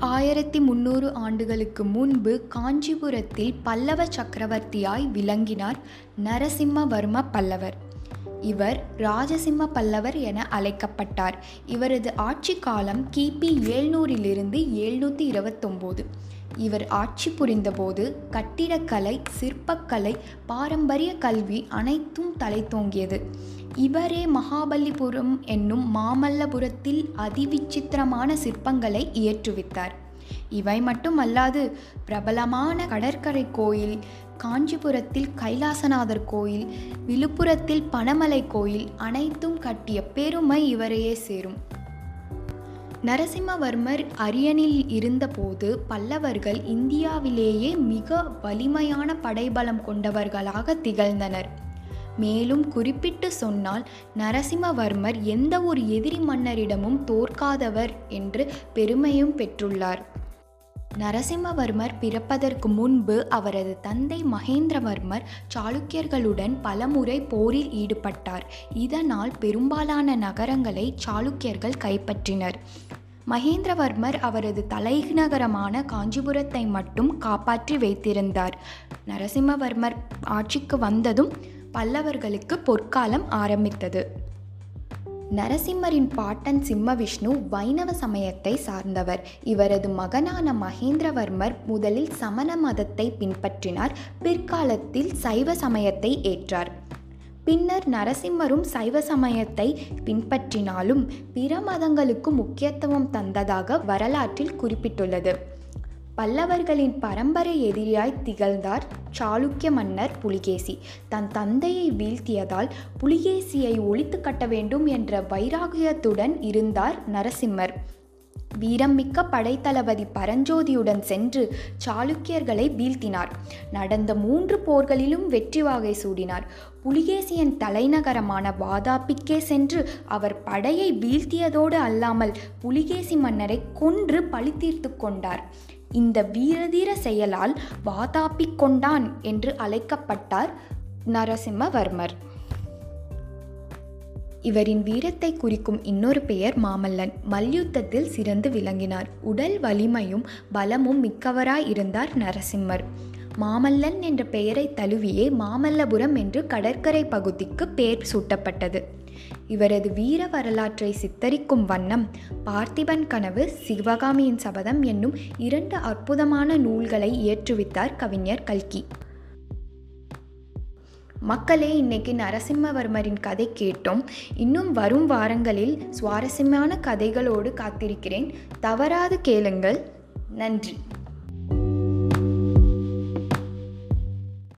ஆயிரத்தி முந்நூறு ஆண்டுகளுக்கு முன்பு காஞ்சிபுரத்தில் பல்லவ சக்கரவர்த்தியாய் விளங்கினார் நரசிம்மவர்ம பல்லவர் இவர் ராஜசிம்ம பல்லவர் என அழைக்கப்பட்டார் இவரது ஆட்சி காலம் கிபி ஏழ்நூறிலிருந்து எழுநூற்றி இருபத்தொம்போது இவர் ஆட்சி புரிந்தபோது கட்டிடக்கலை சிற்பக்கலை பாரம்பரிய கல்வி அனைத்தும் தலைத்தோங்கியது இவரே மகாபலிபுரம் என்னும் மாமல்லபுரத்தில் அதிவிசித்திரமான சிற்பங்களை இயற்றுவித்தார் இவை மட்டுமல்லாது பிரபலமான கடற்கரை கோயில் காஞ்சிபுரத்தில் கைலாசநாதர் கோயில் விழுப்புரத்தில் பனமலை கோயில் அனைத்தும் கட்டிய பெருமை இவரையே சேரும் நரசிம்மவர்மர் அரியணில் இருந்தபோது பல்லவர்கள் இந்தியாவிலேயே மிக வலிமையான படைபலம் கொண்டவர்களாக திகழ்ந்தனர் மேலும் குறிப்பிட்டு சொன்னால் நரசிம்மவர்மர் எந்த ஒரு எதிரி மன்னரிடமும் தோற்காதவர் என்று பெருமையும் பெற்றுள்ளார் நரசிம்மவர்மர் பிறப்பதற்கு முன்பு அவரது தந்தை மகேந்திரவர்மர் சாளுக்கியர்களுடன் பலமுறை போரில் ஈடுபட்டார் இதனால் பெரும்பாலான நகரங்களை சாளுக்கியர்கள் கைப்பற்றினர் மகேந்திரவர்மர் அவரது தலைநகரமான காஞ்சிபுரத்தை மட்டும் காப்பாற்றி வைத்திருந்தார் நரசிம்மவர்மர் ஆட்சிக்கு வந்ததும் பல்லவர்களுக்கு பொற்காலம் ஆரம்பித்தது நரசிம்மரின் பாட்டன் சிம்மவிஷ்ணு வைணவ சமயத்தை சார்ந்தவர் இவரது மகனான மகேந்திரவர்மர் முதலில் சமண மதத்தை பின்பற்றினார் பிற்காலத்தில் சைவ சமயத்தை ஏற்றார் பின்னர் நரசிம்மரும் சைவ சமயத்தை பின்பற்றினாலும் பிற மதங்களுக்கு முக்கியத்துவம் தந்ததாக வரலாற்றில் குறிப்பிட்டுள்ளது பல்லவர்களின் பரம்பரை எதிரியாய் திகழ்ந்தார் சாளுக்கிய மன்னர் புலிகேசி தன் தந்தையை வீழ்த்தியதால் புலிகேசியை ஒழித்து கட்ட வேண்டும் என்ற வைராகியத்துடன் இருந்தார் நரசிம்மர் வீரம்மிக்க படைத்தளபதி பரஞ்சோதியுடன் சென்று சாளுக்கியர்களை வீழ்த்தினார் நடந்த மூன்று போர்களிலும் வெற்றி வாகை சூடினார் புலிகேசியின் தலைநகரமான வாதாபிக்கே சென்று அவர் படையை வீழ்த்தியதோடு அல்லாமல் புலிகேசி மன்னரை கொன்று பழி தீர்த்து கொண்டார் இந்த வீரதீர செயலால் வாதாபி கொண்டான் என்று அழைக்கப்பட்டார் நரசிம்மவர்மர் இவரின் வீரத்தை குறிக்கும் இன்னொரு பெயர் மாமல்லன் மல்யுத்தத்தில் சிறந்து விளங்கினார் உடல் வலிமையும் பலமும் மிக்கவராய் இருந்தார் நரசிம்மர் மாமல்லன் என்ற பெயரை தழுவியே மாமல்லபுரம் என்று கடற்கரை பகுதிக்கு பெயர் சூட்டப்பட்டது இவரது வீர வரலாற்றை சித்தரிக்கும் வண்ணம் பார்த்திபன் கனவு சிவகாமியின் சபதம் என்னும் இரண்டு அற்புதமான நூல்களை இயற்றுவித்தார் கவிஞர் கல்கி மக்களே இன்னைக்கு நரசிம்மவர்மரின் கதை கேட்டோம் இன்னும் வரும் வாரங்களில் சுவாரஸ்யமான கதைகளோடு காத்திருக்கிறேன் தவறாது கேளுங்கள் நன்றி